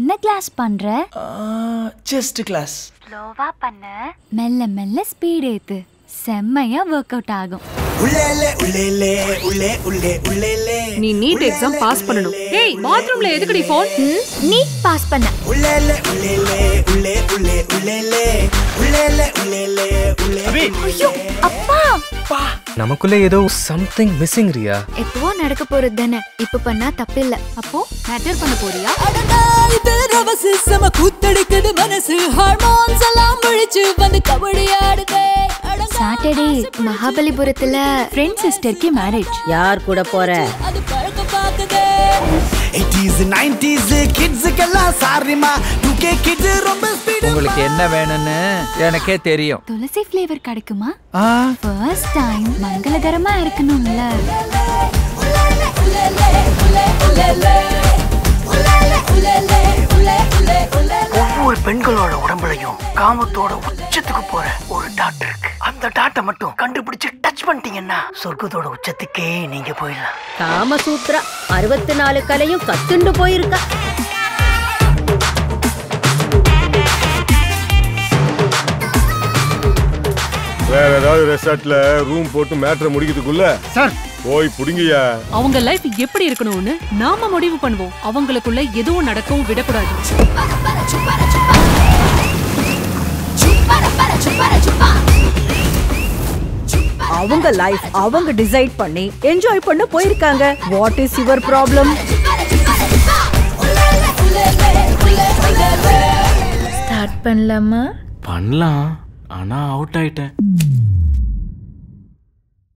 என்ன கிளாஸ் பண்ற chest class ஸ்லோவா பண்ணு மெல்ல மெல்ல ஸ்பீட் ஏத்து செம்மையா ஒர்க் அவுட் ஆகும் உள்ளேலே உள்ளேலே உள்ளே உள்ளே உள்ளேலே நீ நீட் எக்ஸாம் பாஸ் பண்ணணும் ஏய் பாத்ரூம்ல எதுக்குடி ஃபோன் நீட் பாஸ் பண்ண உள்ளேலே உள்ளேலே உள்ளே உள்ளே உள்ளேலே உள்ளேலே உள்ளேலே உள்ளே ஐயோ அப்பா நமக்குள்ள ஏதோ சம்திங் மிஸ்ஸிங் ரியா எப்பவோ நடக்க போறது தானே இப்ப பண்ணா தப்பில்ல அப்போ மேட்டர் பண்ண போறியா செம கூத்தடிக்குது மனசு ஹார்மோன்ஸ் எல்லாம் முழிச்சு வந்து கபடி ஆடுதே சாட்டர்டே மகாபலிபுரத்துல ஃப்ரெண்ட் சிஸ்டருக்கு மேரேஜ் யார் கூட போற அது பழக்க பாக்குதே 80s 90s கிட்ஸுக்கெல்லாம் சாரிமா 2K கிட்ஸ் ரொம்ப ஸ்பீடு உங்களுக்கு என்ன வேணும்னு எனக்கே தெரியும் துளசி ஃப்ளேவர் கிடைக்குமா ஃபர்ஸ்ட் டைம் மங்களகரமா இருக்கணும்ல ஒவ்வொரு பெண்களோட உடம்புலையும் காமத்தோட உச்சத்துக்கு போற ஒரு டாட் இருக்கு அந்த டாட்டை மட்டும் கண்டுபிடிச்சு டச் பண்ணிட்டீங்கன்னா சொர்க்கத்தோட உச்சத்துக்கே நீங்க போயிடலாம் காமசூத்ரா அறுபத்தி நாலு கலையும் கத்துண்டு போயிருக்கா வேற ஏதாவது ரெசார்ட்ல ரூம் போட்டு மேட்ரை முடிக்கிறதுக்குள்ள சார் போய் புடுங்கய்யா அவங்க லைஃப் எப்படி இருக்கணும்னு நாம முடிவு பண்ணுவோம் அவங்களுக்குள்ள எதுவும் நடக்கவும் விடக்கூடாது அவங்க லைஃப் அவங்க டிசைட் பண்ணி என்ஜாய் பண்ண போயிருக்காங்க what is your problem start பண்ணலாமா பண்ணலாம் ஆனா அவுட் ஆயிட்டேன்